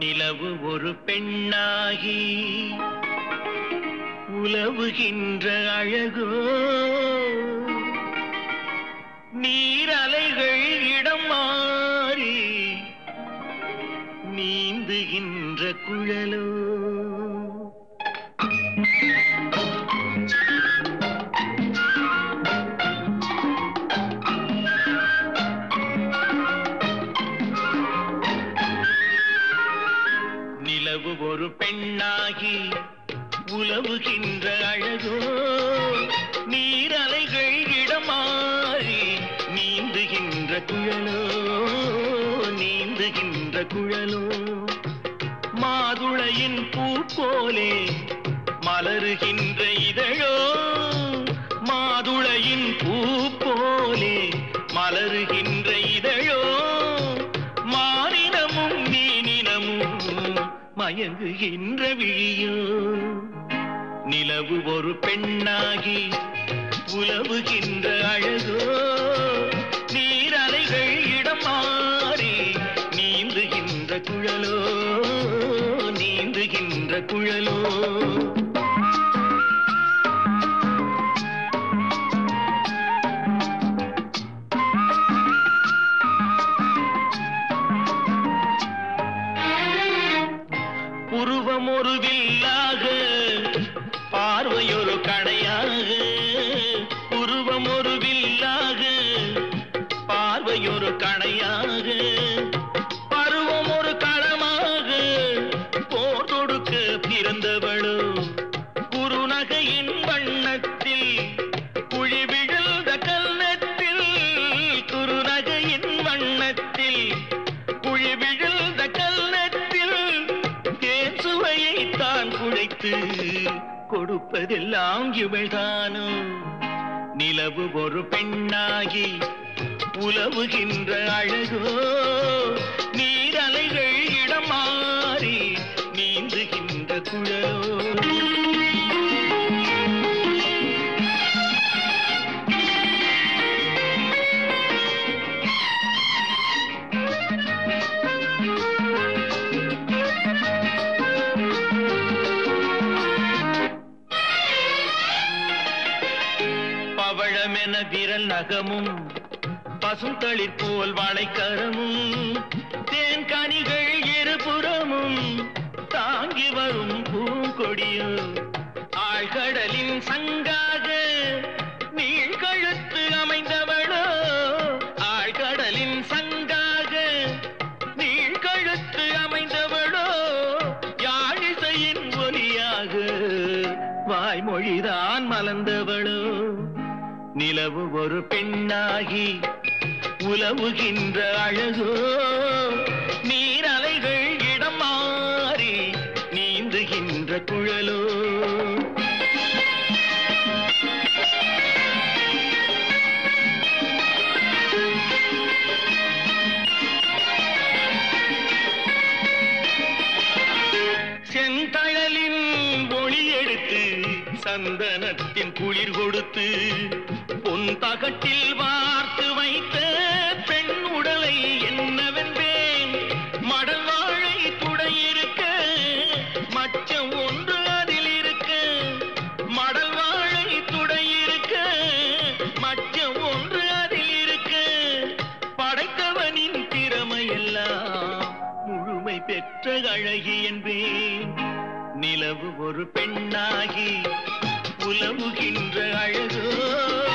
நிலவு ஒரு பெண்ணாகி உலவுகின்ற அழகோ நீரலைகள் இடம் மாறி நீந்துகின்ற குழலோ நிலவு ஒரு பெண்ணாகி உலவுகின்ற அழகோ நீரலைகள் இடமாறி நீந்துகின்ற குழலோ நீந்துகின்ற குழலோ மாதுளையின் பூ போலே மலருகின்ற இதழோ மாதுளையின் பூ போலே மலருகின்ற இதழோ மானினமும் மீனினமும் மயங்குகின்ற விழியோ நிலவு ஒரு பெண்ணாகி உலவுகின்ற அழகோ நீரலைகள் இடம் மாறி நீந்துகின்ற குழலோ நீந்துகின்ற குழலோ உருவம் ஒரு வில்லாக பார்வையொரு கணையாக உருவம் ஒரு வில்லாக பார்வையொரு கணையாக பருவம் ஒரு களமாக போர் தொடுக்க பிறந்தவளோ குறுநகையின் வண்ணத்தில் குழி விழுந்த கல்னத்தில் குறுநகையின் வண்ணத்தில் குழி விழுந்த கல்னத்தில் தேன் சுவையை தான் குழைத்து கொடுப்பதெல்லாம் இவள்தானோ நிலவு ஒரு பெண்ணாகி உலவுகின்ற அழகோ நீரலைகள் இடம் மாறி நீந்துகின்ற குழலோ பவழமென விரல் நகமும் பசுந்தளிர் போல் வாழைக்கரமும் தேன் கனிகள் இருபுறமும் தாங்கி வரும் பூங்கொடியோ ஆழ்கடலின் சங்காக நீழ்கழுத்து அமைந்தவளோ ஆழ்கடலின் சங்காக நீழ்கழுத்து அமைந்தவளோ யாழிசையின் ஒலியாக வாய்மொழிதான் மலர்ந்தவளோ நிலவு ஒரு பெண்ணாகி உலவுகின்ற அழகோ நீரலைகள் இடம் மாறி நீந்துகின்ற குழலோ செந்தழலின் ஒளி எடுத்து சந்தனத்தின் குளிர் கொடுத்து பொன் தகட்டில் வார்த்து வைத்த பெண் உடலை என்னவென்பேன் மடல் வாழை துடையிருக்க மச்சம் ஒன்று அதில் இருக்க மடல் வாழை துடையிருக்க மச்சம் ஒன்று அதில் இருக்க படைத்தவனின் திறமையெல்லாம் முழுமை பெற்ற அழகி என்பேன் நிலவு ஒரு பெண்ணாகி உலவுகின்ற அழகோ